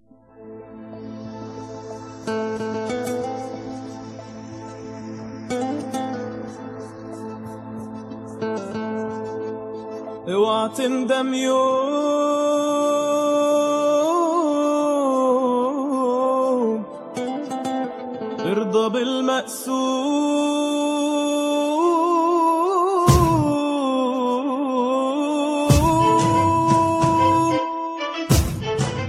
اوعى تندم يوم ارضى بالمقسوم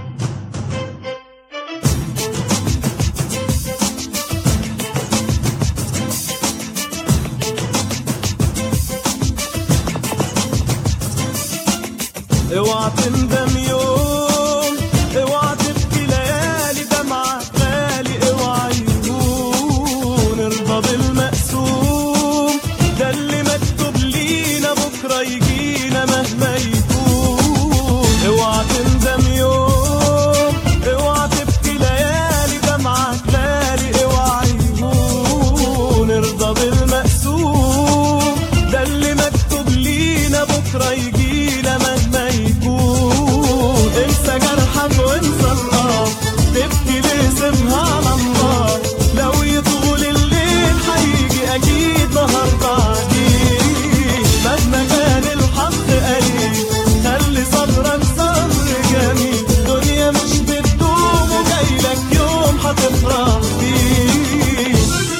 اوعى تندم يوم اوعى تبكي ليالي دمعة غالي اوعى يهون ارضى بالمقسوم ده اللي مكتوب لينا بكرة يجينا مهما يكون اوعى تندم يوم اوعى تبكي ليالي دمعة غالي اوعى يهون ارضى بالمقسوم ده اللي مكتوب لينا بكرة يجينا مهما يكون انسى جرحك وانسى الله تبكي ليه سيبها على الله لو يطول الليل هيجي اكيد نهار بعدين مهما كان الحق قليل خلي صبرك صبر جميل دنيا مش بتدوم وجايلك يوم هتفرح فيه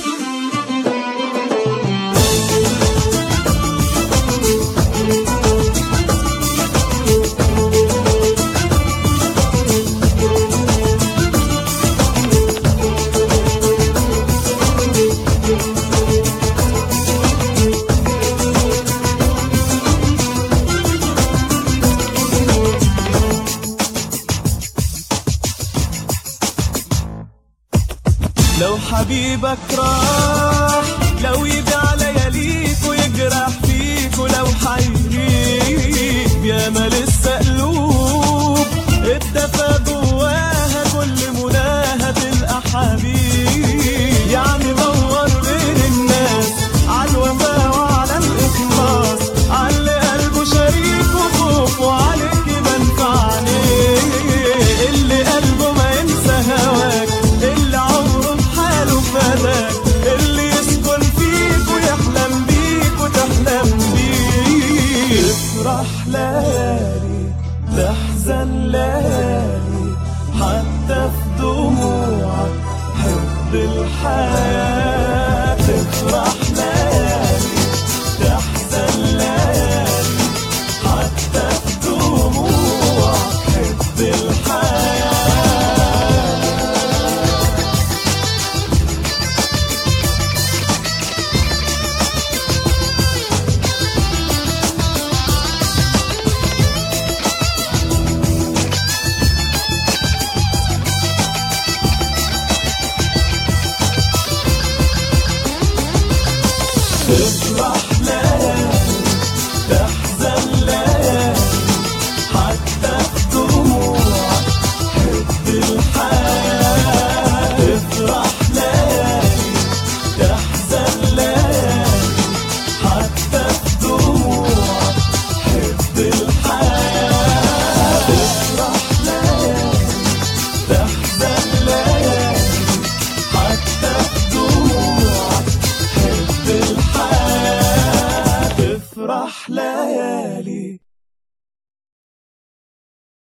لو حبيبك راح لو يبيع لياليك ويجرح فيك ولو حيريك ياما لسه قلوب اتدفى جواها كل مناها تلقى حبيب يعني دور بين الناس عالوفا وعلى الإخلاص عاللي قلبه شريك وخوف وعليك منفع عليه اللي قلبه ما ينسى هواك اللي عمره بحاله فداك اللي يسكن فيك ويحلم بيك وتحلم بيه تفرح ليالي تحزن ليالي حتى في دموعك حب الحياة تفرح